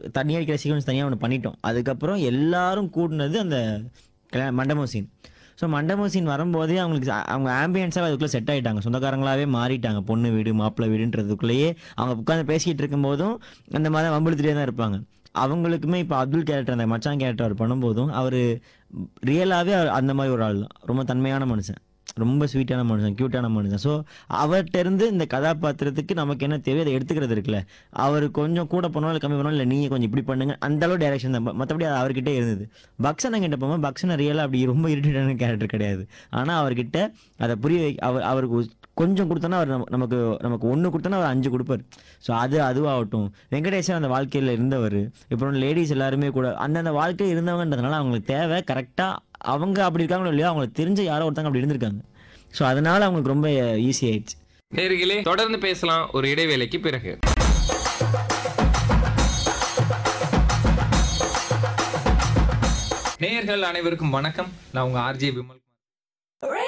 தனியாக இருக்கிற சீக்வன்ஸ் தனியாக ஒன்று பண்ணிட்டோம் அதுக்கப்புறம் எல்லாரும் கூடினது அந்த கல்யாண மண்டபம் சீன் ஸோ மண்டபம் சீன் வரும்போதே அவங்களுக்கு ச- அவங்க ஆம்பியன்ஸாக அதுக்குள்ளே செட் ஆகிட்டாங்க சொந்தக்காரங்களாவே மாறிட்டாங்க பொண்ணு வீடு மாப்பிள்ளை வீடுன்றதுக்குள்ளேயே அவங்க உட்காந்து பேசிக்கிட்டு இருக்கும்போதும் அந்த மாதிரி வம்பிழுத்துட்டே தான் இருப்பாங்க அவங்களுக்குமே இப்போ அப்துல் கேரக்டர் அந்த மச்சான் கேரக்டர் அவர் பண்ணும்போதும் அவர் ரியலாகவே அந்த மாதிரி ஒரு ஆள் தான் ரொம்ப தன்மையான மனுஷன் ரொம்ப ஸ்வீட்டான மனுஷன் க்யூட்டான மனுஷன் ஸோ அவர்கிட்ட இருந்து இந்த கதாபாத்திரத்துக்கு நமக்கு என்ன தேவை அதை எடுத்துக்கிறது இருக்குல்ல அவர் கொஞ்சம் கூட பண்ணணும் இல்லை கம்மி பண்ணணும் இல்லை நீங்கள் கொஞ்சம் இப்படி பண்ணுங்க அந்த அளவு டைரக்ஷன் தான் மற்றபடி அது அவர்கிட்ட இருந்தது பக்சனை கிட்ட போகும்போது பக்சனை ரியலாக அப்படி ரொம்ப இரிட்டேட்டான கேரக்டர் கிடையாது ஆனால் அவர்கிட்ட அதை புரிய வை அவர் அவருக்கு ஒரு கொஞ்சம் கொடுத்தோன்னா அவர் நம- நமக்கு நமக்கு ஒன்று கொடுத்தோன்னா அவர் அஞ்சு கொடுப்பார் ஸோ அது அதுவாகட்டும் வெங்கடேசன் அந்த வாழ்க்கையில் இருந்தவர் இப்போ லேடிஸ் எல்லாருமே கூட அந்தந்த வாழ்க்கையில் இருந்தவங்கன்றதுனால அவங்களுக்கு தேவை கரெக்டாக அவங்க அப்படி இருக்காங்களோ இல்லையோ அவங்களுக்கு தெரிஞ்ச யாரோ ஒருத்தங்க அப்படி இருந்திருக்காங்க ஸோ அதனால அவங்களுக்கு ரொம்ப ஈஸி ஆயிடுச்சு நேர்களே தொடர்ந்து பேசலாம் ஒரு இடைவேளைக்கு பிறகு நேயர்கள் அனைவருக்கும் வணக்கம் நான் உங்க ஆர்ஜே விமல்